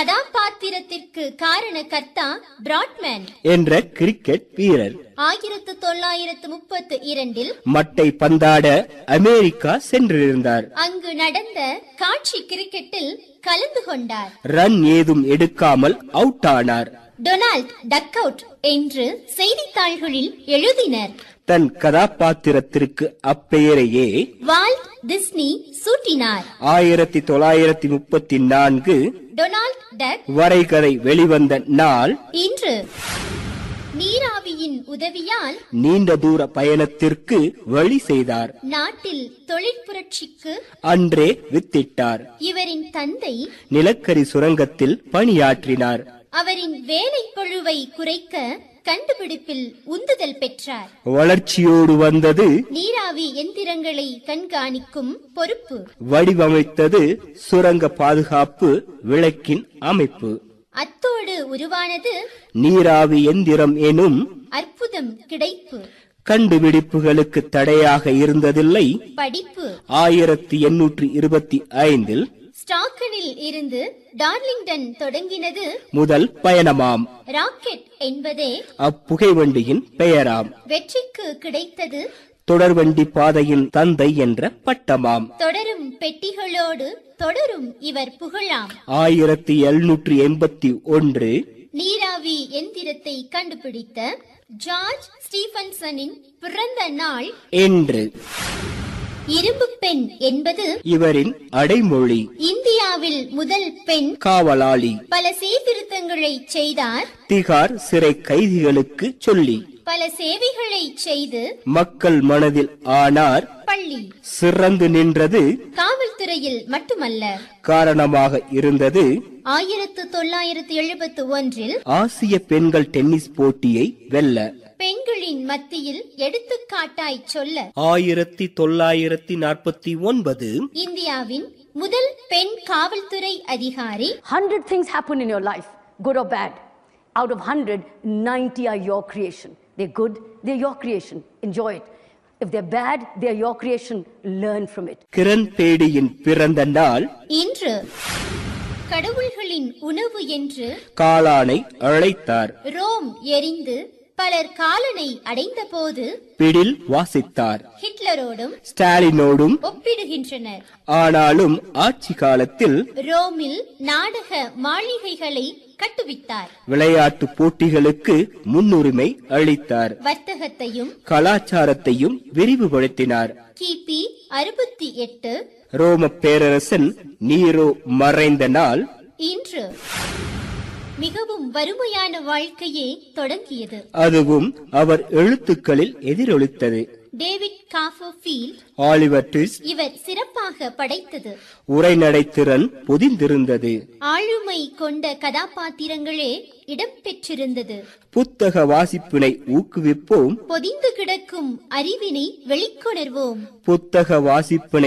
கதாபாத்திரத்திற்கு காரணகர்த்தா Bradman என்ற cricket வீரர் ஆயிரத்து தொள்ளாயிரத்து முப்பத்து இரண்டில் மட்டை பந்தாட அமெரிக்கா சென்றிருந்தார் அங்கு நடந்த காட்சி கிரிக்கெட்டில் கலந்து கொண்டார் ரன் ஏதும் எடுக்காமல் அவுட் ஆனார் டொனால்ட் டக் அவுட் என்று செய்தித்தாள்களில் எழுதினர் தன் கதாபாத்திரத்திற்கு அப்பெயரையே வால்ட் டிஸ்னி சூட்டினார் ஆயிரத்தி தொள்ளாயிரத்தி முப்பத்தி நான்கு டொனால்ட் டக் வரைகதை வெளிவந்த நாள் இன்று நீராவியின் உதவியால் நீண்ட தூர பயணத்திற்கு வழி செய்தார் நாட்டில் தொழில் புரட்சிக்கு அன்றே வித்திட்டார் இவரின் தந்தை நிலக்கரி சுரங்கத்தில் பணியாற்றினார் அவரின் வேலை பழுவை குறைக்க கண்டுபிடிப்பில் உந்துதல் பெற்றார் வளர்ச்சியோடு வந்தது நீராவி எந்திரங்களை கண்காணிக்கும் பொறுப்பு வடிவமைத்தது சுரங்க பாதுகாப்பு விளக்கின் அமைப்பு அத்தோடு உருவானது நீராவி எந்திரம் எனும் அற்புதம் கிடைப்பு கண்டுபிடிப்புகளுக்கு தடையாக இருந்ததில்லை படிப்பு ஆயிரத்தி எண்ணூற்றி இருபத்தி ஐந்தில் ஸ்டாக்கனில் இருந்து டார்லிங்டன் தொடங்கினது முதல் பயணமாம் ராக்கெட் என்பதே அப்புகைவண்டியின் பெயராம் வெற்றிக்கு கிடைத்தது தொடர்வண்டி பாதையின் தந்தை என்ற பட்டமாம் தொடரும் பெட்டிகளோடு தொடரும் இவர் புகழாம் ஆயிரத்தி எழுநூற்றி எண்பத்தி ஒன்று நீராவி எந்திரத்தை கண்டுபிடித்த ஜார்ஜ் ஸ்டீபன்சனின் பிறந்த நாள் என்று இரும்பு பெண் என்பது இவரின் அடைமொழி இந்தியாவில் முதல் பெண் காவலாளி பல சீர்திருத்தங்களை செய்தார் திகார் சிறை கைதிகளுக்கு சொல்லி பல சேவைகளை செய்து மக்கள் மனதில் ஆனார் பள்ளி சிறந்து நின்றது காவல்துறையில் மட்டுமல்ல காரணமாக இருந்தது ஆயிரத்து தொள்ளாயிரத்து எழுபத்து ஒன்றில் ஆசிய பெண்கள் டென்னிஸ் போட்டியை வெல்ல பெண்களின் மத்தியில் எடுத்துக்காட்டாய் சொல்ல ஆயிரத்தி தொள்ளாயிரத்தி நாற்பத்தி ஒன்பது இந்தியாவின் முதல் பெண் காவல்துறை அதிகாரி Hundred things happen in your life, good or bad. Out of hundred, 90 are your creation. They're good, they're your creation. Enjoy it. If they're bad, they're your creation. Learn from it. Kiran பேடியின் பிறந்த நாள் இன்று கடவுள்களின் உணவு என்று காளானை அழைத்தார் Rome எரிந்து பலர் காலனை அடைந்தபோது பிடில் வாசித்தார் ஹிட்லரோடும் ஸ்டாலினோடும் ஒப்பிடுகின்றனர் ஆனாலும் ஆட்சி காலத்தில் ரோமில் நாடக மாளிகைகளை கட்டுவித்தார் விளையாட்டு போட்டிகளுக்கு முன்னுரிமை அளித்தார் வர்த்தகத்தையும் கலாச்சாரத்தையும் விரிவுபடுத்தினார் கிபி அறுபத்தி எட்டு ரோம பேரரசன் நீரோ மறைந்த நாள் இன்று மிகவும் வறுமையான வாழ்க்கையே தொடங்கியது அதுவும் அவர் எழுத்துக்களில் எதிரொலித்தது டேவிட் காஃபோஃபீல்ட் ஆலிவர் ட்விஸ்ட் இவர் சிறப்பாக படைத்தது உரைநடை திறன் பொதிந்திருந்தது ஆளுமை கொண்ட கதாபாத்திரங்களே இடம்பெற்றிருந்தது புத்தக வாசிப்பினை ஊக்குவிப்போம் பொதிந்து கிடக்கும் அறிவினை வெளிக்கொணர்வோம் புத்தக வாசிப்பினை